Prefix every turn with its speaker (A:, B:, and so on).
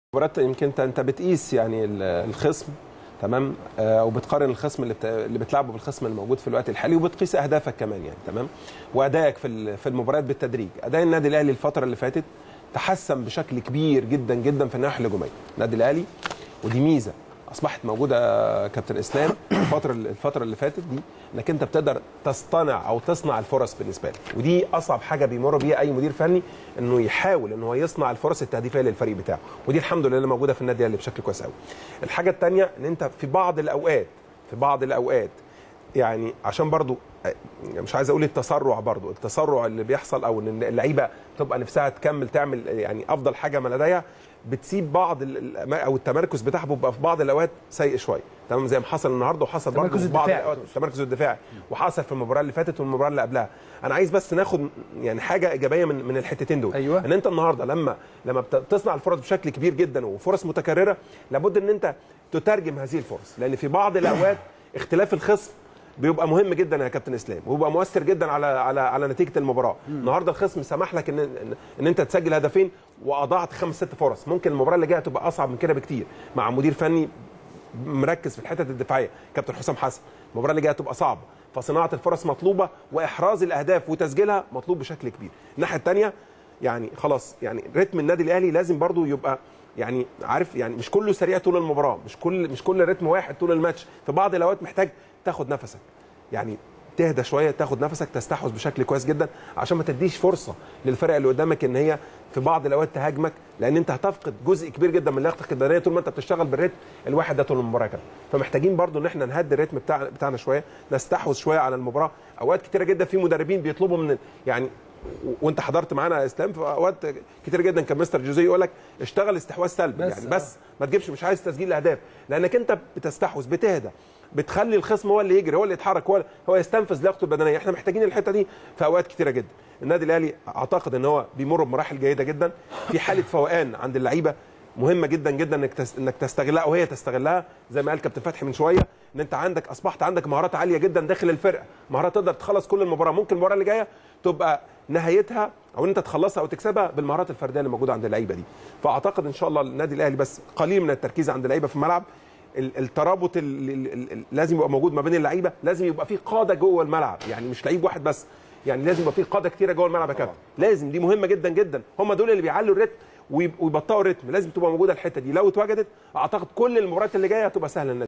A: مباراه يمكن انت انت بتقيس يعني ال- الخصم تمام آه، وبتقارن الخصم اللي بت... اللي بتلعبه بالخصم الموجود في الوقت الحالي وبتقيس اهدافك كمان يعني تمام وادائك في ال- في المباريات بالتدريج اداء النادي الاهلي الفتره اللي فاتت تحسن بشكل كبير جدا جدا في الناحيه الهجوميه النادي الاهلي ودي ميزه اصبحت موجوده يا كابتن اسلام الفتره الفتره اللي فاتت دي انك انت بتقدر تصطنع او تصنع الفرص بالنسبه لك ودي اصعب حاجه بيمر بيها اي مدير فني انه يحاول ان هو يصنع الفرص التهديفيه للفريق بتاعه ودي الحمد لله اللي موجوده في النادي الاهلي بشكل كويس قوي الحاجه الثانيه ان انت في بعض الاوقات في بعض الاوقات يعني عشان برضو آه، مش عايز اقول التسرع برضو التسرع اللي بيحصل او ان اللعيبه تبقى نفسها تكمل تعمل يعني افضل حاجه ما لديها بتسيب بعض ال- ال- او التمركز بتاعها بيبقى في بعض الاوقات سيء شويه تمام زي ما حصل النهارده وحصل برضه
B: التمركز
A: في بعض
B: الدفاعي.
A: الاوقات التمركز الدفاعي وحصل في المباراه اللي فاتت والمباراه اللي قبلها انا عايز بس ناخد يعني حاجه ايجابيه من من الحتتين دول
B: أيوة.
A: ان انت النهارده لما لما بت- بتصنع الفرص بشكل كبير جدا وفرص متكرره لابد ان انت تترجم هذه الفرص لان في بعض الاوقات اختلاف الخصم بيبقى مهم جدا يا كابتن اسلام وبيبقى مؤثر جدا على على على نتيجه المباراه النهارده الخصم سمح لك ان ان, إن انت تسجل هدفين واضعت خمس ست فرص ممكن المباراه اللي جايه تبقى اصعب من كده بكتير مع مدير فني مركز في الحتت الدفاعيه كابتن حسام حسن المباراه اللي جايه تبقى صعبه فصناعه الفرص مطلوبه واحراز الاهداف وتسجيلها مطلوب بشكل كبير الناحيه الثانيه يعني خلاص يعني رتم النادي الاهلي لازم برضو يبقى يعني عارف يعني مش كله سريع طول المباراه مش كل مش كل رتم واحد طول الماتش في بعض الاوقات محتاج تاخد نفسك يعني تهدى شويه تاخد نفسك تستحوذ بشكل كويس جدا عشان ما تديش فرصه للفرق اللي قدامك ان هي في بعض الاوقات تهاجمك لان انت هتفقد جزء كبير جدا من لياقتك البدنيه طول ما انت بتشتغل بالريتم الواحد ده طول المباراه كده فمحتاجين برضو ان احنا نهدي الريتم بتاع بتاعنا شويه نستحوذ شويه على المباراه اوقات كتيره جدا في مدربين بيطلبوا من يعني و- وانت حضرت معانا يا اسلام في اوقات كتير جدا كان مستر جوزيه يقول لك اشتغل استحواذ سلبي
B: بس،
A: يعني
B: آه.
A: بس ما تجيبش مش عايز تسجيل اهداف لانك انت بتستحوذ بتهدى بتخلي الخصم هو اللي يجري هو اللي يتحرك هو هو يستنفذ لياقته البدنيه احنا محتاجين الحته دي في اوقات كتيره جدا النادي الاهلي اعتقد ان هو بيمر بمراحل جيده جدا في حاله فوقان عند اللعيبه مهمه جدا جدا انك تس... انك تستغلها وهي تستغلها زي ما قال كابتن فتحي من شويه ان انت عندك اصبحت عندك مهارات عاليه جدا داخل الفرقه مهارات تقدر تخلص كل المباراه ممكن المباراه اللي جايه تبقى نهايتها او ان انت تخلصها او تكسبها بالمهارات الفرديه اللي موجوده عند اللعيبه دي فاعتقد ان شاء الله النادي الاهلي بس قليل من التركيز عند اللعيبه في الملعب ال- الترابط ال- ال- ال- ال- لازم يبقى موجود ما بين اللعيبه لازم يبقى في قاده جوه الملعب يعني مش لعيب واحد بس يعني لازم يبقى في قاده كتيره جوه الملعب يا كابتن لازم دي مهمه جدا جدا هم دول اللي بيعلوا الريتم ويب- ويبطئوا الريتم لازم تبقى موجوده الحته دي لو اتوجدت اعتقد كل المباريات اللي جايه هتبقى سهله للنادي